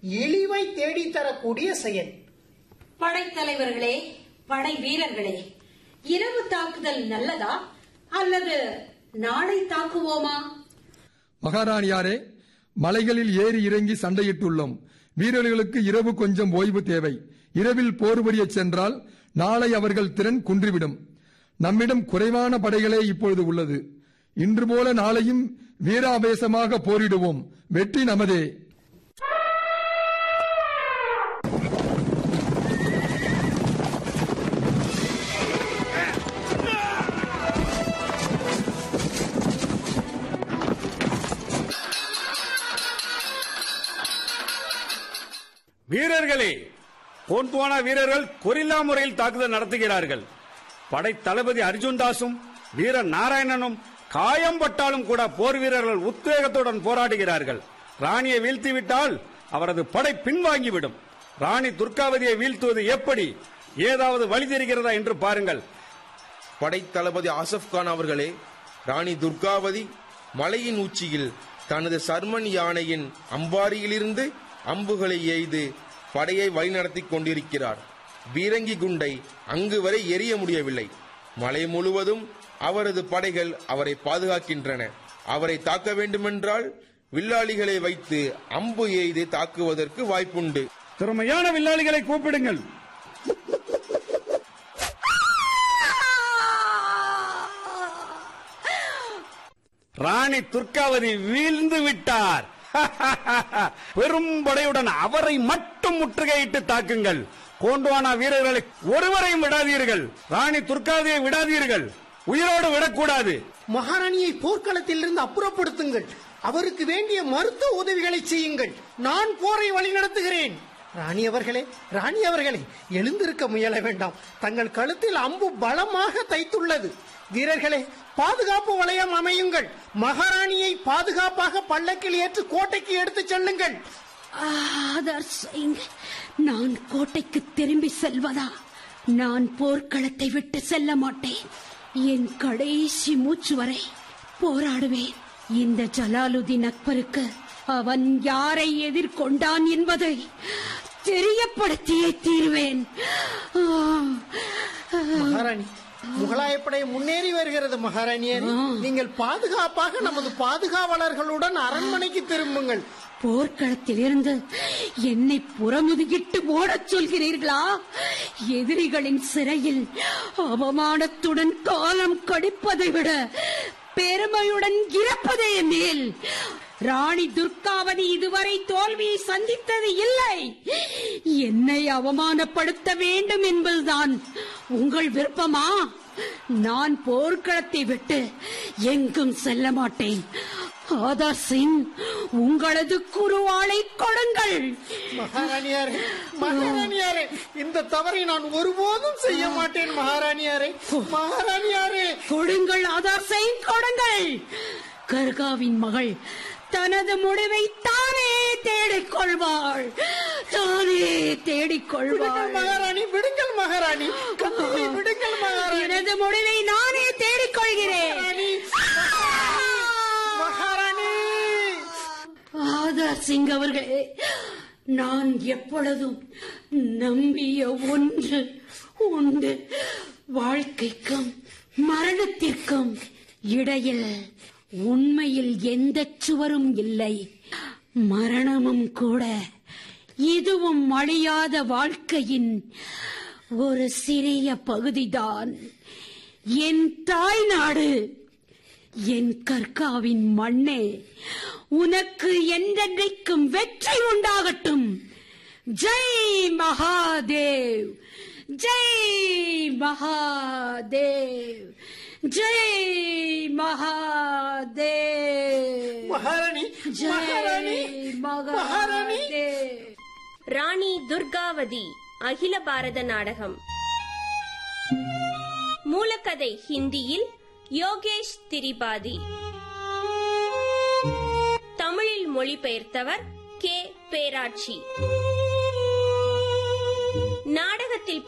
இழிவை தேடித்தரக்கூடிய செயல் படைத்தலைவர்களே படை வீரர்களே இரவு தாக்குதல் நல்லதா அல்லது நாளை தாக்குவோமா மகாராணியாரே மலைகளில் ஏறி இறங்கி சண்டையிட்டுள்ளோம் வீரர்களுக்கு இரவு கொஞ்சம் ஓய்வு தேவை இரவில் போர் புரியச் சென்றால் நாளை அவர்கள் திறன் குன்றிவிடும் நம்மிடம் குறைவான படைகளே இப்பொழுது உள்ளது இன்று போல நாளையும் வீராவேசமாக போரிடுவோம் வெற்றி நமதே வீரர்களே கோண்ட்வானா வீரர்கள் கொரில்லா முறையில் தாக்குதல் நடத்துகிறார்கள் படை தளபதி அர்ஜுன் தாஸும் வீர நாராயணனும் காயம் பட்டாலும் கூட போர் வீரர்கள் உத்வேகத்துடன் போராடுகிறார்கள் ராணியை வீழ்த்திவிட்டால் அவரது படை பின்வாங்கிவிடும் ராணி துர்காவதியை வீழ்த்துவது எப்படி ஏதாவது வழி தெரிகிறதா என்று பாருங்கள் படைத்தளபதி ஆசப் கான் அவர்களே ராணி துர்காவதி மலையின் உச்சியில் தனது சர்மன் யானையின் அம்பாரியிலிருந்து அம்புகளை எய்து படையை வழிநடத்திக் கொண்டிருக்கிறார் பீரங்கி குண்டை அங்கு வரை எரிய முடியவில்லை மலை முழுவதும் அவரது படைகள் அவரை பாதுகாக்கின்றன அவரை தாக்க வேண்டுமென்றால் வில்லாளிகளை வைத்து அம்பு எய்து தாக்குவதற்கு வாய்ப்புண்டு திறமையான வில்லாளிகளை கூப்பிடுங்கள் ராணி துர்காவதி வீழ்ந்து விட்டார் பெரும் படையுடன் அவரை மட்டும் முற்றுகையிட்டு தாக்குங்கள் கோண்டுவானா வீரர்களை ஒருவரையும் விடாதீர்கள் ராணி துர்காவதியை விடாதீர்கள் உயிரோடு விடக்கூடாது மகாராணியை போர்க்களத்திலிருந்து அப்புறப்படுத்துங்கள் அவருக்கு வேண்டிய மருத்துவ உதவிகளை செய்யுங்கள் நான் போரை வழிநடத்துகிறேன் ராணி அவர்களே ராணி அவர்களே எழுந்திருக்க முயல வேண்டாம் தங்கள் கழுத்தில் அம்பு பலமாக தைத்துள்ளது வீரர்களே பாதுகாப்பு வளையம் அமையுங்கள் மகாராணியை பாதுகாப்பாக பல்லக்கில் ஏற்று கோட்டைக்கு எடுத்துச் செல்லுங்கள் ஆதர் சிங் நான் கோட்டைக்கு திரும்பி செல்வதா நான் போர்க்களத்தை விட்டு செல்ல மாட்டேன் என் கடைசி மூச்சு வரை போராடுவேன் இந்த ஜலாலுதீன் அக்பருக்கு அவன் யாரை எதிர்கொண்டான் என்பதை தெரியப்படுத்தியே தீருவேன் ஆ, ஆ. மகாராணி முகலாயப்படை முன்னேறி வருகிறது மகாராணியரே நீங்கள் பாதுகாப்பாக நமது பாதுகாவலர்களுடன் அரண்மனைக்கு திரும்புங்கள் போர்க்களத்தில் இருந்து என்னை புறமுதுகிட்டு ஓடச் சொல்கிறீர்களா எதிரிகளின் சிறையில் அவமானத்துடன் காலம் கடிப்பதை விட பெருமையுடன் இறப்பதே மேல் ராணி துர்காவதி இதுவரை தோல்வியை சந்தித்தது இல்லை என்னை அவமானப்படுத்த வேண்டும் என்பதுதான் உங்கள் விருப்பமா நான் போர்க்களத்தை விட்டு எங்கும் செல்ல மாட்டேன் ஆதார் சிங் உங்களது குருவாளை கொடுங்கள் மகாராணியாரே மகாராணியாரே இந்த தவறை நான் ஒருபோதும் செய்ய மாட்டேன் மகாராணியாரே மகாராணியாரே கொடுங்கள் ஆதார் சிங் கொடுங்கள் கர்காவின் மகள் தனது முடிவை தானே தேடிக் கொள்வாள் தானே தேடிக் விடுங்கள் கொள்வாள் மகாராணி விடுங்கள் மகாராணி கத்தியை விடுங்கள் மகாராணி எனது முடிவை நானே தேடிக் கொள்கிறேன் மகாராணி மகாராணி ஆதார் சிங் அவர்களே நான் எப்பொழுதும் நம்பிய ஒன்று உண்டு வாழ்க்கைக்கும் மரணத்திற்கும் இடையில் உண்மையில் எந்த சுவரும் இல்லை மரணமும் கூட இதுவும் அழியாத வாழ்க்கையின் ஒரு சிறிய பகுதிதான் என் தாய் நாடு என் கற்காவின் மண்ணே உனக்கு என்றென்றைக்கும் வெற்றி உண்டாகட்டும் ஜெய் மகாதேவ் ஜெய் மகாதேவ் ஜெய் மகாதேவ் மகாராணி மகாராணி ஜெய் மகாராணி மகாதேவ் ராணி துர்காவதி அகில பாரத நாடகம் மூலக்கதை ஹிந்தியில் யோகேஷ் திரிபாதி தமிழில் மொழிபெயர்த்தவர் கே பேராட்சி